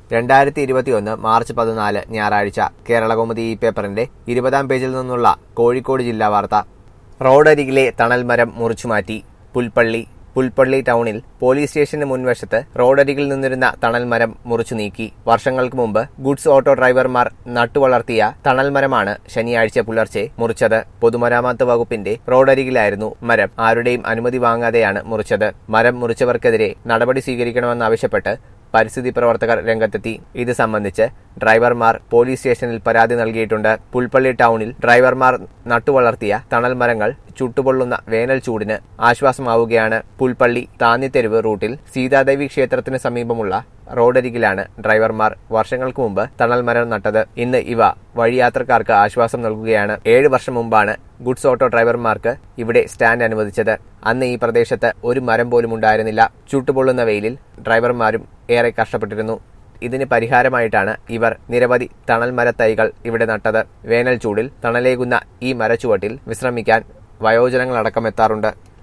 രണ്ടായിരത്തി ഇരുപത്തിയൊന്ന് മാർച്ച് പതിനാല് ഞായറാഴ്ച കേരളകൗമുദി ഈ പേപ്പറിന്റെ ഇരുപതാം പേജിൽ നിന്നുള്ള കോഴിക്കോട് ജില്ലാ വാർത്ത റോഡരികിലെ തണൽമരം മുറിച്ചുമാറ്റി പുൽപ്പള്ളി പുൽപ്പള്ളി ടൗണിൽ പോലീസ് സ്റ്റേഷന് മുൻവശത്ത് റോഡരികിൽ നിന്നിരുന്ന തണൽമരം മുറിച്ചു നീക്കി വർഷങ്ങൾക്ക് മുമ്പ് ഗുഡ്സ് ഓട്ടോ ഡ്രൈവർമാർ നട്ടുവളർത്തിയ തണൽമരമാണ് ശനിയാഴ്ച പുലർച്ചെ മുറിച്ചത് പൊതുമരാമത്ത് വകുപ്പിന്റെ റോഡരികിലായിരുന്നു മരം ആരുടെയും അനുമതി വാങ്ങാതെയാണ് മുറിച്ചത് മരം മുറിച്ചവർക്കെതിരെ നടപടി സ്വീകരിക്കണമെന്നാവശ്യപ്പെട്ട് പരിസ്ഥിതി പ്രവർത്തകർ രംഗത്തെത്തി ഇത് സംബന്ധിച്ച് ഡ്രൈവർമാർ പോലീസ് സ്റ്റേഷനിൽ പരാതി നൽകിയിട്ടുണ്ട് പുൽപ്പള്ളി ടൗണിൽ ഡ്രൈവർമാർ നട്ടുവളർത്തിയ തണൽ മരങ്ങൾ ചുട്ടുപൊള്ളുന്ന വേനൽ ചൂടിന് ആശ്വാസമാവുകയാണ് പുൽപ്പള്ളി താന്നിത്തെരുവ് റൂട്ടിൽ സീതാദേവി ക്ഷേത്രത്തിന് സമീപമുള്ള റോഡരികിലാണ് ഡ്രൈവർമാർ വർഷങ്ങൾക്ക് മുമ്പ് തണൽ മരം നട്ടത് ഇന്ന് ഇവ വഴിയാത്രക്കാർക്ക് ആശ്വാസം നൽകുകയാണ് ഏഴ് വർഷം മുമ്പാണ് ഗുഡ്സ് ഓട്ടോ ഡ്രൈവർമാർക്ക് ഇവിടെ സ്റ്റാൻഡ് അനുവദിച്ചത് അന്ന് ഈ പ്രദേശത്ത് ഒരു മരം പോലും ഉണ്ടായിരുന്നില്ല ചുട്ടുപൊള്ളുന്ന വെയിലിൽ ഡ്രൈവർമാരും ഏറെ കഷ്ടപ്പെട്ടിരുന്നു ഇതിന് പരിഹാരമായിട്ടാണ് ഇവർ നിരവധി തണൽ മരത്തൈകൾ ഇവിടെ നട്ടത് വേനൽ ചൂടിൽ തണലേകുന്ന ഈ മരച്ചുവട്ടിൽ വിശ്രമിക്കാൻ വയോജനങ്ങളടക്കം എത്താറുണ്ട്